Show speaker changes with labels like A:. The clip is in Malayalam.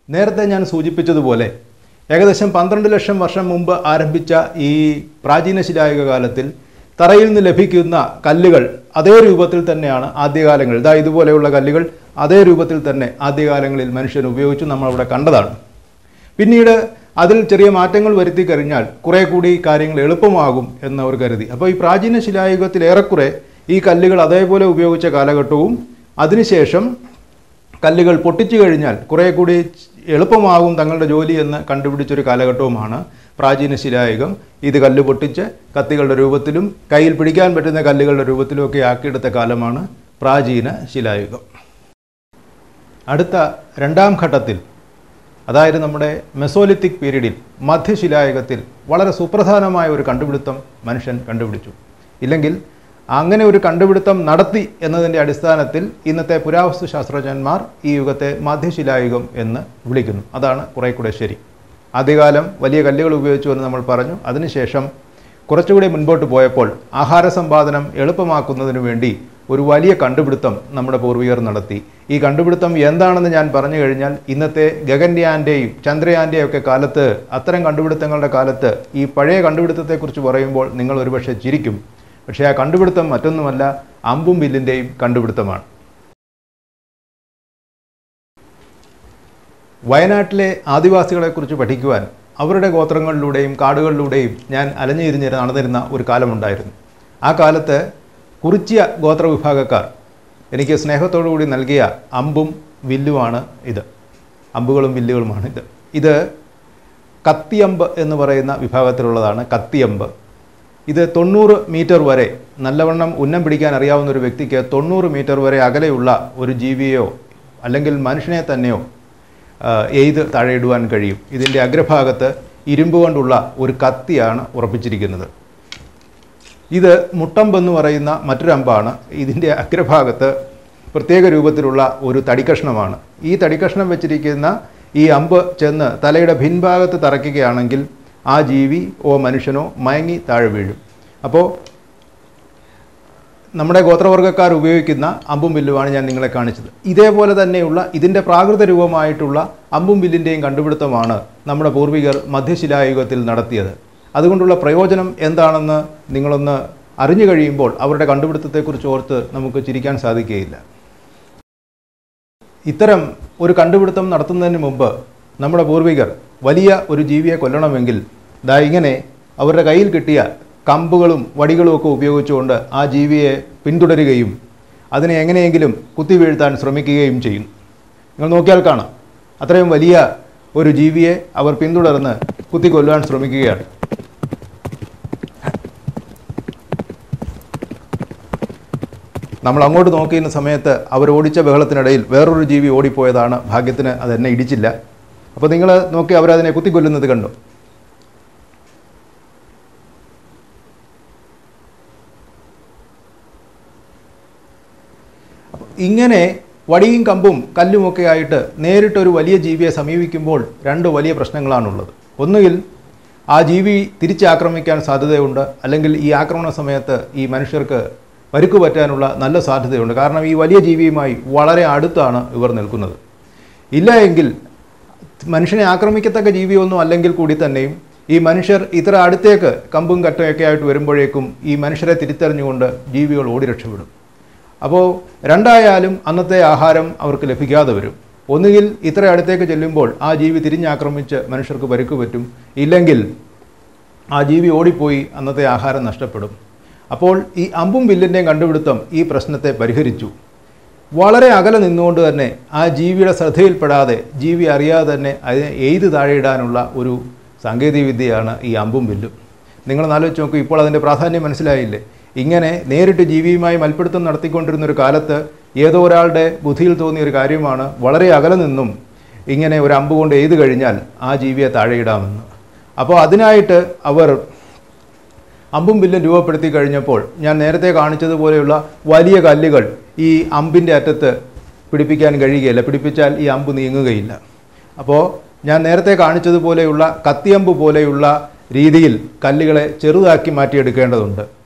A: നേരത്തെ ഞാൻ സൂചിപ്പിച്ചതുപോലെ ഏകദേശം പന്ത്രണ്ട് ലക്ഷം വർഷം മുമ്പ് ആരംഭിച്ച ഈ പ്രാചീന ശിലായുഗ കാലത്തിൽ തറയിൽ നിന്ന് ലഭിക്കുന്ന കല്ലുകൾ അതേ രൂപത്തിൽ തന്നെയാണ് ആദ്യകാലങ്ങളിൽ ഇതാ ഇതുപോലെയുള്ള കല്ലുകൾ അതേ രൂപത്തിൽ തന്നെ ആദ്യകാലങ്ങളിൽ മനുഷ്യൻ ഉപയോഗിച്ചു നമ്മളവിടെ കണ്ടതാണ് പിന്നീട് അതിൽ ചെറിയ മാറ്റങ്ങൾ വരുത്തി കഴിഞ്ഞാൽ കുറേ കൂടി കാര്യങ്ങൾ എളുപ്പമാകും എന്നവർ കരുതി അപ്പോൾ ഈ പ്രാചീന ശിലായുഗത്തിൽ ഏറെക്കുറെ ഈ കല്ലുകൾ അതേപോലെ ഉപയോഗിച്ച കാലഘട്ടവും അതിനുശേഷം കല്ലുകൾ പൊട്ടിച്ചു കഴിഞ്ഞാൽ കുറേ കൂടി എളുപ്പമാകും തങ്ങളുടെ ജോലി എന്ന് കണ്ടുപിടിച്ചൊരു കാലഘട്ടവുമാണ് പ്രാചീന ശിലായുഗം ഇത് കല്ല് പൊട്ടിച്ച് കത്തികളുടെ രൂപത്തിലും കയ്യിൽ പിടിക്കാൻ പറ്റുന്ന കല്ലുകളുടെ രൂപത്തിലും ഒക്കെ ആക്കിയെടുത്ത കാലമാണ് പ്രാചീന ശിലായുഗം അടുത്ത രണ്ടാം ഘട്ടത്തിൽ അതായത് നമ്മുടെ മെസോലിത്തിക് പീരീഡിൽ മധ്യശിലായുഗത്തിൽ വളരെ സുപ്രധാനമായ ഒരു കണ്ടുപിടുത്തം മനുഷ്യൻ കണ്ടുപിടിച്ചു ഇല്ലെങ്കിൽ അങ്ങനെ ഒരു കണ്ടുപിടുത്തം നടത്തി എന്നതിൻ്റെ അടിസ്ഥാനത്തിൽ ഇന്നത്തെ പുരാവസ്തു ശാസ്ത്രജ്ഞന്മാർ ഈ യുഗത്തെ മധ്യശിലായുഗം എന്ന് വിളിക്കുന്നു അതാണ് കുറേ കൂടെ ശരി ആദ്യകാലം വലിയ കല്ലുകൾ ഉപയോഗിച്ചു എന്ന് നമ്മൾ പറഞ്ഞു അതിനുശേഷം കുറച്ചുകൂടി മുൻപോട്ട് പോയപ്പോൾ ആഹാര സമ്പാദനം എളുപ്പമാക്കുന്നതിന് വേണ്ടി ഒരു വലിയ കണ്ടുപിടുത്തം നമ്മുടെ പൂർവികർ നടത്തി ഈ കണ്ടുപിടുത്തം എന്താണെന്ന് ഞാൻ പറഞ്ഞു കഴിഞ്ഞാൽ ഇന്നത്തെ ഗഗൻയാൻ്റെയും ചന്ദ്രയാൻ്റെയും ഒക്കെ കാലത്ത് അത്തരം കണ്ടുപിടുത്തങ്ങളുടെ കാലത്ത് ഈ പഴയ കണ്ടുപിടുത്തത്തെക്കുറിച്ച് പറയുമ്പോൾ നിങ്ങൾ ഒരുപക്ഷെ ചിരിക്കും പക്ഷേ ആ കണ്ടുപിടുത്തം മറ്റൊന്നുമല്ല അമ്പും വില്ലിൻ്റെയും കണ്ടുപിടുത്തമാണ് വയനാട്ടിലെ ആദിവാസികളെക്കുറിച്ച് പഠിക്കുവാൻ അവരുടെ ഗോത്രങ്ങളിലൂടെയും കാടുകളിലൂടെയും ഞാൻ അലഞ്ഞിരിഞ്ഞ് നടന്നിരുന്ന ഒരു കാലമുണ്ടായിരുന്നു ആ കാലത്ത് കുറിച്യ ഗോത്ര വിഭാഗക്കാർ എനിക്ക് സ്നേഹത്തോടു കൂടി നൽകിയ അമ്പും വില്ലുമാണ് ഇത് അമ്പുകളും വില്ലുകളുമാണ് ഇത് ഇത് കത്തിയമ്പ് എന്ന് പറയുന്ന വിഭാഗത്തിലുള്ളതാണ് കത്തിയമ്പ് ഇത് തൊണ്ണൂറ് മീറ്റർ വരെ നല്ലവണ്ണം ഉന്നം പിടിക്കാൻ അറിയാവുന്ന ഒരു വ്യക്തിക്ക് തൊണ്ണൂറ് മീറ്റർ വരെ അകലെയുള്ള ഒരു ജീവിയെയോ അല്ലെങ്കിൽ മനുഷ്യനെ തന്നെയോ ആ, എയ്ത് താഴെയിടുവാൻ കഴിയും ഇതിൻ്റെ അഗ്രഭാഗത്ത് ഇരുമ്പ് കൊണ്ടുള്ള ഒരു കത്തിയാണ് ഉറപ്പിച്ചിരിക്കുന്നത് ഇത് മുട്ടമ്പ് എന്ന് പറയുന്ന മറ്റൊരു അമ്പാണ് ഇതിൻ്റെ അഗ്രഭാഗത്ത് പ്രത്യേക രൂപത്തിലുള്ള ഒരു തടിക്കഷ്ണമാണ് ഈ തടിക്കഷ്ണം വെച്ചിരിക്കുന്ന ഈ അമ്പ് ചെന്ന് തലയുടെ ഭിൻഭാഗത്ത് തറയ്ക്കുകയാണെങ്കിൽ ആ ജീവി ഓ മനുഷ്യനോ മയങ്ങി താഴെ വീഴും അപ്പോൾ നമ്മുടെ ഗോത്രവർഗ്ഗക്കാർ ഉപയോഗിക്കുന്ന അമ്പും വില്ലുമാണ് ഞാൻ നിങ്ങളെ കാണിച്ചത് ഇതേപോലെ തന്നെയുള്ള ഇതിൻ്റെ പ്രാകൃത രൂപമായിട്ടുള്ള അമ്പും വില്ലിൻ്റെയും കണ്ടുപിടുത്തമാണ് നമ്മുടെ പൂർവികർ മധ്യശിലായുഗത്തിൽ നടത്തിയത് അതുകൊണ്ടുള്ള പ്രയോജനം എന്താണെന്ന് നിങ്ങളൊന്ന് അറിഞ്ഞു കഴിയുമ്പോൾ അവരുടെ കണ്ടുപിടുത്തത്തെക്കുറിച്ച് ഓർത്ത് നമുക്ക് ചിരിക്കാൻ സാധിക്കുകയില്ല ഇത്തരം ഒരു കണ്ടുപിടുത്തം നടത്തുന്നതിന് മുമ്പ് നമ്മുടെ പൂർവികർ വലിയ ഒരു ജീവിയെ കൊല്ലണമെങ്കിൽ ദാ ഇങ്ങനെ അവരുടെ കയ്യിൽ കിട്ടിയ കമ്പുകളും വടികളും ഒക്കെ ഉപയോഗിച്ചുകൊണ്ട് ആ ജീവിയെ പിന്തുടരുകയും അതിനെ എങ്ങനെയെങ്കിലും കുത്തി വീഴ്ത്താൻ ശ്രമിക്കുകയും ചെയ്യും നിങ്ങൾ നോക്കിയാൽ കാണാം അത്രയും വലിയ ഒരു ജീവിയെ അവർ പിന്തുടർന്ന് കുത്തിക്കൊല്ലുവാൻ ശ്രമിക്കുകയാണ് നമ്മൾ അങ്ങോട്ട് നോക്കിയിരുന്ന സമയത്ത് അവർ ഓടിച്ച ബഹളത്തിനിടയിൽ വേറൊരു ജീവി ഓടിപ്പോയതാണ് ഭാഗ്യത്തിന് അത് എന്നെ ഇടിച്ചില്ല അപ്പോൾ നിങ്ങൾ നോക്കി അവരതിനെ കുത്തിക്കൊല്ലുന്നത് കണ്ടു അപ്പോൾ ഇങ്ങനെ വടിയും കമ്പും കല്ലുമൊക്കെ ആയിട്ട് നേരിട്ടൊരു വലിയ ജീവിയെ സമീപിക്കുമ്പോൾ രണ്ട് വലിയ പ്രശ്നങ്ങളാണുള്ളത് ഒന്നുകിൽ ആ ജീവി തിരിച്ചാക്രമിക്കാൻ സാധ്യതയുണ്ട് അല്ലെങ്കിൽ ഈ ആക്രമണ സമയത്ത് ഈ മനുഷ്യർക്ക് പരുക്ക് പറ്റാനുള്ള നല്ല സാധ്യതയുണ്ട് കാരണം ഈ വലിയ ജീവിയുമായി വളരെ അടുത്താണ് ഇവർ നിൽക്കുന്നത് ഇല്ല എങ്കിൽ മനുഷ്യനെ ആക്രമിക്കത്തക്ക ജീവിയൊന്നും അല്ലെങ്കിൽ കൂടി തന്നെയും ഈ മനുഷ്യർ ഇത്ര അടുത്തേക്ക് കമ്പും കട്ടയൊക്കെ ആയിട്ട് വരുമ്പോഴേക്കും ഈ മനുഷ്യരെ തിരിച്ചറിഞ്ഞുകൊണ്ട് ജീവികൾ ഓടി രക്ഷപ്പെടും അപ്പോൾ രണ്ടായാലും അന്നത്തെ ആഹാരം അവർക്ക് ലഭിക്കാതെ വരും ഒന്നുകിൽ ഇത്ര അടുത്തേക്ക് ചെല്ലുമ്പോൾ ആ ജീവി തിരിഞ്ഞാക്രമിച്ച് മനുഷ്യർക്ക് പരുക്ക് പറ്റും ഇല്ലെങ്കിൽ ആ ജീവി ഓടിപ്പോയി അന്നത്തെ ആഹാരം നഷ്ടപ്പെടും അപ്പോൾ ഈ അമ്പും വില്ലിൻ്റെയും കണ്ടുപിടുത്തം ഈ പ്രശ്നത്തെ പരിഹരിച്ചു വളരെ അകലെ നിന്നുകൊണ്ട് തന്നെ ആ ജീവിയുടെ ശ്രദ്ധയിൽപ്പെടാതെ ജീവി അറിയാതെ തന്നെ അതിനെ എയ്ത് താഴെയിടാനുള്ള ഒരു സാങ്കേതികവിദ്യയാണ് ഈ അമ്പും വില്ലും നിങ്ങൾ ആലോചിച്ച് നോക്കൂ ഇപ്പോൾ അതിൻ്റെ പ്രാധാന്യം മനസ്സിലായില്ലേ ഇങ്ങനെ നേരിട്ട് ജീവിയുമായി മൽപ്പിടുത്തം നടത്തിക്കൊണ്ടിരുന്ന ഒരു കാലത്ത് ഏതോ ഒരാളുടെ ബുദ്ധിയിൽ തോന്നിയ ഒരു കാര്യമാണ് വളരെ അകലെ നിന്നും ഇങ്ങനെ ഒരു അമ്പ് കൊണ്ട് എയ്ത് കഴിഞ്ഞാൽ ആ ജീവിയെ താഴെയിടാമെന്ന് അപ്പോൾ അതിനായിട്ട് അവർ അമ്പും വില്ലും രൂപപ്പെടുത്തി കഴിഞ്ഞപ്പോൾ ഞാൻ നേരത്തെ കാണിച്ചതുപോലെയുള്ള വലിയ കല്ലുകൾ ഈ അമ്പിൻ്റെ അറ്റത്ത് പിടിപ്പിക്കാൻ കഴിയുകയില്ല പിടിപ്പിച്ചാൽ ഈ അമ്പ് നീങ്ങുകയില്ല അപ്പോൾ ഞാൻ നേരത്തെ കാണിച്ചതുപോലെയുള്ള കത്തിയമ്പ് പോലെയുള്ള രീതിയിൽ കല്ലുകളെ ചെറുതാക്കി മാറ്റിയെടുക്കേണ്ടതുണ്ട്